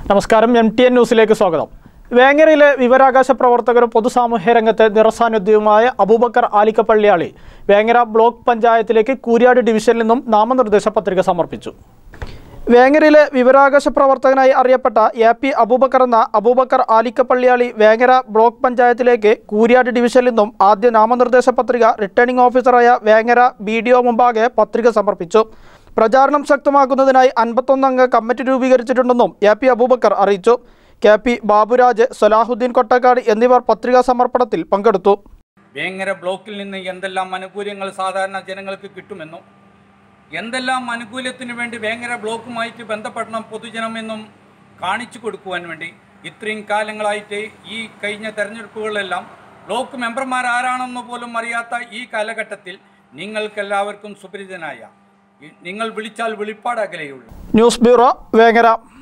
നമസ്കാരം M T N ന്യൂസിലേക്ക് സ്വാഗതം വേങ്ങരയിലെ വിവരാകാശ പ്രവർത്തകരും പൊതുസാമൂഹ്യ രംഗത്തെ നിറസാന്നിധ്യവുമായ അബൂബക്കർ ആലിക്കപ്പള്ളിയാളി വേങ്ങര ബ്ലോക്ക് പഞ്ചായത്തിലേക്ക് കൂരിയാട് ഡിവിഷനിൽ നിന്നും നാമനിർദ്ദേശ പത്രിക സമർപ്പിച്ചു വേങ്ങരയിലെ വിവരാകാശ പ്രവർത്തകനായി അറിയപ്പെട്ട എ പി അബൂബക്കർ എന്ന അബൂബക്കർ ആലിക്കപ്പള്ളിയാളി വേങ്ങര ബ്ലോക്ക് പഞ്ചായത്തിലേക്ക് കൂരിയാട് ഡിവിഷനിൽ നിന്നും ആദ്യ നാമനിർദ്ദേശ പത്രിക റിട്ടേണിംഗ് ഓഫീസറായ വേങ്ങര ബി ഡി ഒ മുമ്പാകെ പത്രിക സമർപ്പിച്ചു പ്രചാരണം ശക്തമാക്കുന്നതിനായി അൻപത്തൊന്നംഗ കമ്മിറ്റി രൂപീകരിച്ചിട്ടുണ്ടെന്നും എ പി അബൂബക്കർ അറിയിച്ചു കെ പി ബാബുരാജ് സലാഹുദ്ദീൻ കൊട്ടക്കാട് എന്നിവർ പത്രികാ സമർപ്പണത്തിൽ പങ്കെടുത്തു വേങ്ങര ബ്ലോക്കിൽ നിന്ന് എന്തെല്ലാം ആനുകൂല്യങ്ങൾ സാധാരണ ജനങ്ങൾക്ക് കിട്ടുമെന്നും എന്തെല്ലാം ആനുകൂല്യത്തിന് വേണ്ടി വേങ്ങര ബ്ലോക്കുമായിട്ട് ബന്ധപ്പെടണം പൊതുജനമെന്നും കാണിച്ചു കൊടുക്കുവാൻ വേണ്ടി ഇത്രയും കാലങ്ങളായിട്ട് ഈ കഴിഞ്ഞ തെരഞ്ഞെടുപ്പുകളിലെല്ലാം ബ്ലോക്ക് മെമ്പർമാർ ആരാണെന്ന് പോലും അറിയാത്ത ഈ കാലഘട്ടത്തിൽ നിങ്ങൾക്കെല്ലാവർക്കും സുപരിചിതനായ ഈ- നിങ്ങൾ വിളിച്ചാൽ വെളിപ്പാടകലെയുള്ളൂ ന്യൂസ് ബ്യൂറോ വേങ്ങര